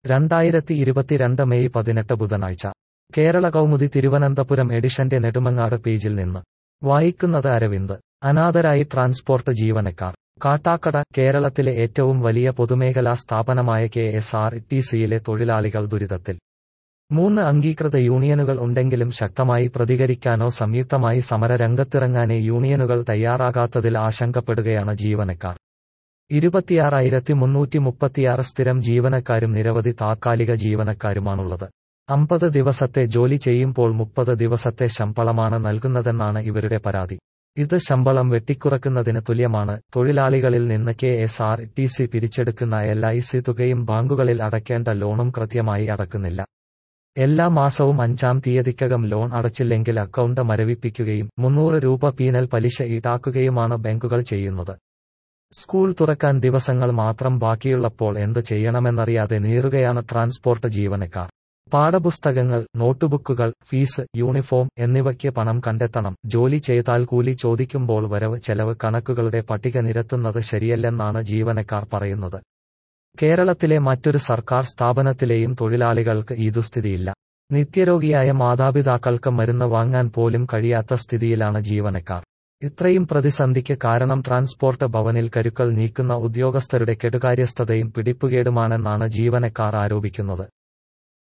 രണ്ടായിരത്തി ഇരുപത്തിരണ്ട് മെയ് പതിനെട്ട് ബുധനാഴ്ച കേരള കൗമുദി തിരുവനന്തപുരം എഡിഷന്റെ നെടുമങ്ങാട് പേജിൽ നിന്ന് വായിക്കുന്നത് അരവിന്ദ് അനാഥരായി ട്രാൻസ്പോർട്ട് ജീവനക്കാർ കാട്ടാക്കട കേരളത്തിലെ ഏറ്റവും വലിയ പൊതുമേഖലാ സ്ഥാപനമായ കെ എസ് ആർ ടി സിയിലെ തൊഴിലാളികൾ ദുരിതത്തിൽ മൂന്ന് അംഗീകൃത യൂണിയനുകൾ ഉണ്ടെങ്കിലും ശക്തമായി പ്രതികരിക്കാനോ സംയുക്തമായി സമര രംഗത്തിറങ്ങാനേ യൂണിയനുകൾ തയ്യാറാകാത്തതിൽ ആശങ്കപ്പെടുകയാണ് ജീവനക്കാർ ഇരുപത്തിയാറായിരത്തി മുന്നൂറ്റി മുപ്പത്തിയാറ് സ്ഥിരം ജീവനക്കാരും നിരവധി താത്കാലിക ജീവനക്കാരുമാണുള്ളത് അമ്പത് ദിവസത്തെ ജോലി ചെയ്യുമ്പോൾ മുപ്പത് ദിവസത്തെ ശമ്പളമാണ് നൽകുന്നതെന്നാണ് ഇവരുടെ പരാതി ഇത് ശമ്പളം വെട്ടിക്കുറക്കുന്നതിന് തുല്യമാണ് തൊഴിലാളികളിൽ നിന്ന് K S R T C പിരിച്ചെടുക്കുന്ന എൽ ഐ സി തുകയും ബാങ്കുകളിൽ അടയ്ക്കേണ്ട ലോണും കൃത്യമായി അടക്കുന്നില്ല എല്ലാ മാസവും അഞ്ചാം തീയതിക്കകം ലോൺ അടച്ചില്ലെങ്കിൽ അക്കൗണ്ട് മരവിപ്പിക്കുകയും മുന്നൂറ് രൂപ പീനൽ പലിശ ഈടാക്കുകയുമാണ് ബാങ്കുകൾ ചെയ്യുന്നത് സ്കൂൾ തുറക്കാൻ ദിവസങ്ങൾ മാത്രം ബാക്കിയുള്ളപ്പോൾ എന്ത് ചെയ്യണമെന്നറിയാതെ നീറുകയാണ് ട്രാൻസ്പോർട്ട് ജീവനക്കാർ പാഠപുസ്തകങ്ങൾ നോട്ടുബുക്കുകൾ ഫീസ് യൂണിഫോം എന്നിവയ്ക്ക് പണം കണ്ടെത്തണം ജോലി ചെയ്താൽ കൂലി ചോദിക്കുമ്പോൾ വരവ് ചെലവ് കണക്കുകളുടെ പട്ടിക നിരത്തുന്നത് ശരിയല്ലെന്നാണ് ജീവനക്കാർ പറയുന്നത് കേരളത്തിലെ മറ്റൊരു സർക്കാർ സ്ഥാപനത്തിലെയും തൊഴിലാളികൾക്ക് ഈ ദുസ്ഥിതിയില്ല നിത്യരോഗിയായ മാതാപിതാക്കൾക്ക് മരുന്ന് വാങ്ങാൻ പോലും കഴിയാത്ത സ്ഥിതിയിലാണ് ജീവനക്കാർ ഇത്രയും പ്രതിസന്ധിക്ക് കാരണം ട്രാൻസ്പോർട്ട് ഭവനിൽ കരുക്കൾ നീക്കുന്ന ഉദ്യോഗസ്ഥരുടെ കെടുകാര്യസ്ഥതയും പിടിപ്പുകേടുമാണെന്നാണ് ജീവനക്കാർ ആരോപിക്കുന്നത്